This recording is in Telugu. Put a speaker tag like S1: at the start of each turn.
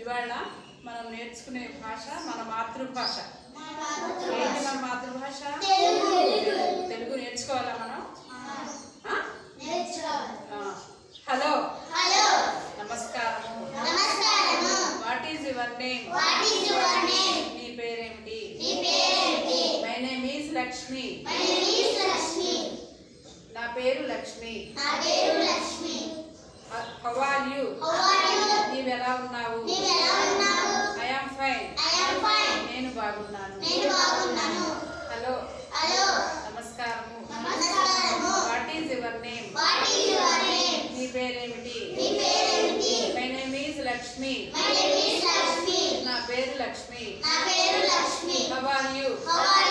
S1: ఇవాళ మనం నేర్చుకునే భాష మన మాతృభాష ఏంటి మన మాతృభాష తెలుగు నేర్చుకోవాలా మనం ఆ? ఆ. హలో నమస్కారము వాట్ ఈజ్ యువర్ నేమ్ నీ పేరేమిటి మై నేమ్ ఈజ్ లక్ష్మి నా పేరు లక్ష్మి హౌ ఆర్ యు నీవు ఎలా ఉన్నావు ఐ యామ్ ఫైన్ నేను బాగున్నాను హలో నమస్కారము వాట్ ఈజ్ యువర్ నేమ్ నీ పేరేమిటి మై నేమ్ ఈజ్ లక్ష్మి నా పేరు లక్ష్మి హౌ ఆర్ యు